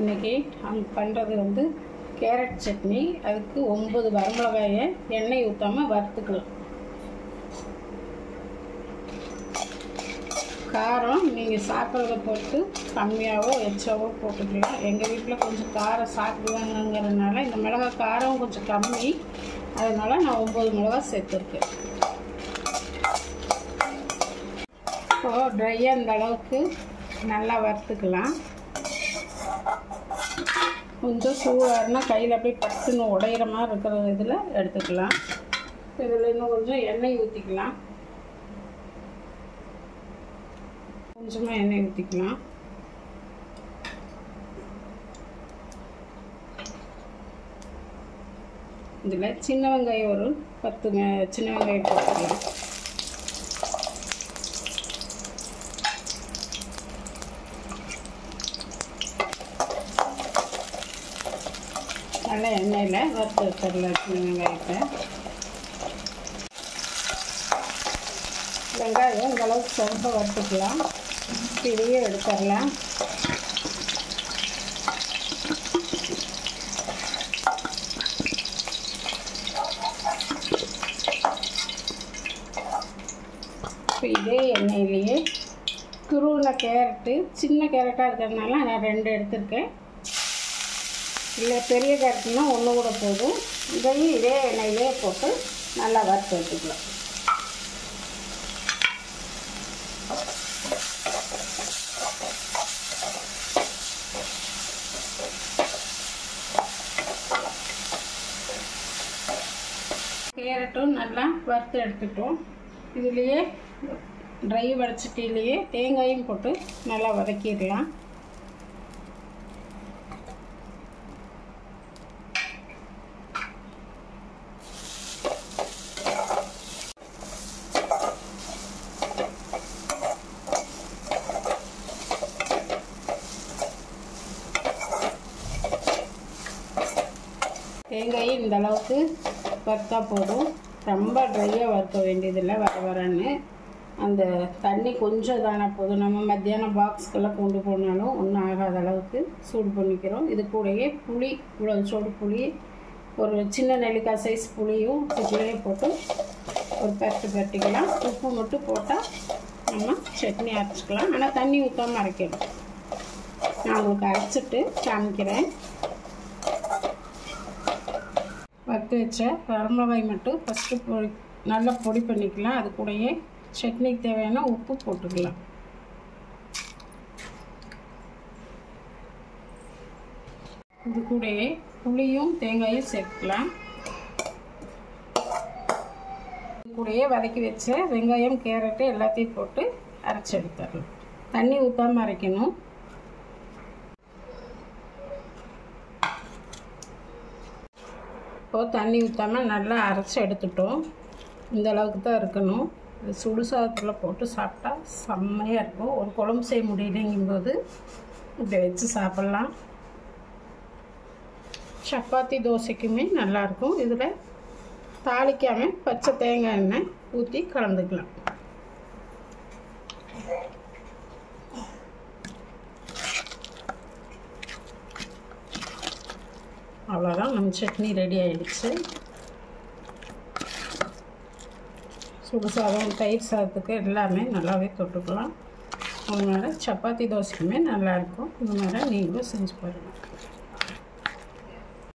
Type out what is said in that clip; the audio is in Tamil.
இன்றைக்கி நம்ம பண்ணுறது வந்து கேரட் சட்னி அதுக்கு ஒம்பது வரமிளகாயை எண்ணெய் ஊற்றாமல் வறுத்துக்கலாம் காரம் நீங்கள் சாப்பிட்றத பொறுத்து கம்மியாகவோ எச்சாவோ போட்டுக்கலாம் எங்கள் வீட்டில் கொஞ்சம் காரம் சாப்பிடுவாங்கங்கிறதுனால இந்த மிளகாய் காரம் கொஞ்சம் கம்மி அதனால் நான் ஒம்பது மிளகாய் சேர்த்துருக்கேன் இப்போது ட்ரையாக இந்த அளவுக்கு நல்லா வறுத்துக்கலாம் கொஞ்சம் சூடாருன்னா கையில் அப்படியே பட்டுன்னு உடையிற மாதிரி இருக்கிற இதில் எடுத்துக்கலாம் இதில் இன்னும் கொஞ்சம் எண்ணெய் ஊற்றிக்கலாம் கொஞ்சமாக எண்ணெய் ஊற்றிக்கலாம் இதில் சின்ன வெங்காயம் ஒரு பத்து வெ- சின்ன வெங்காயம் போட்டுக்கலாம் நல்லா எண்ணெயில் வறுத்து வச்சிடலாம் சின்ன வெங்காயத்தை வெங்காயம் இந்த அளவுக்கு சிறப்பாக வறுத்துக்கலாம் இதையே எடுத்துடலாம் இப்போ இதே எண்ணெயிலேயே துருவின கேரட்டு சின்ன கேரட்டாக இருக்கிறதுனால நான் ரெண்டு எடுத்திருக்கேன் இல்லை பெரிய கேரட்னா ஒன்று கூட போதும் இதையும் இதே எண்ணெயிலே போட்டு நல்லா வறுத்து வச்சுக்கலாம் கேரட்டும் நல்லா வறுத்து எடுத்துட்டோம் இதுலேயே ட்ரை வடச்சட்டிலேயே தேங்காயும் போட்டு நல்லா வதக்கிடலாம் தேங்காயை இந்த அளவுக்கு வறுத்தா போதும் ரொம்ப ட்ரையாக வறுக்க வேண்டியதில்லை வர வரன்னு அந்த தண்ணி கொஞ்சம் தானே போதும் நம்ம மத்தியானம் பாக்ஸ்க்கெல்லாம் கொண்டு போனாலும் ஒன்றும் ஆகாத அளவுக்கு சூடு பண்ணிக்கிறோம் இது கூடயே புளி இவ்வளோ சூடு புளி ஒரு சின்ன நெல்லிக்காய் சைஸ் புளியும் இதுலேயே போட்டு ஒரு பரட்டு பரட்டிக்கலாம் உப்பு மட்டும் போட்டால் நம்ம சட்னி அரைச்சிக்கலாம் ஆனால் தண்ணி ஊற்றாமல் அரைக்கணும் நான் உங்களுக்கு அரைச்சிட்டு காமிக்கிறேன் வறுத்து வச்ச வரமிளகாய் மட்டும் ஃபஸ்ட்டு பொடி நல்லா பொடி பண்ணிக்கலாம் அது கூடயே சட்னிக்கு தேவையான உப்பு போட்டுக்கலாம் இது கூடயே புளியும் தேங்காயும் சேர்த்துக்கலாம் இது கூடயே வதக்கி வச்ச வெங்காயம் கேரட்டு எல்லாத்தையும் போட்டு அரைச்சி எடுத்துடலாம் தண்ணி ஊற்றாமல் அரைக்கணும் இப்போது தண்ணி ஊற்றாமல் நல்லா அரைச்சி எடுத்துட்டோம் இந்த அளவுக்கு தான் இருக்கணும் இது சுடு சாதத்தில் போட்டு சாப்பிட்டா செம்மையாக இருக்கும் ஒரு குழம்பு செய்ய முடியலைங்கும்போது இப்படி வச்சு சாப்பிட்லாம் சப்பாத்தி தோசைக்குமே நல்லாயிருக்கும் இதில் தாளிக்காமல் பச்சை தேங்காய் எண்ணெய் ஊற்றி கலந்துக்கலாம் அவ்வளோதான் நம்ம சட்னி ரெடி ஆயிடுச்சு சுடு சாதம் தயிர் சாதத்துக்கு எல்லாமே நல்லாவே தொட்டுக்கலாம் அதனால் சப்பாத்தி தோசைக்குமே நல்லாயிருக்கும் இந்த மாதிரி நீங்களும் செஞ்சு பாருங்கள்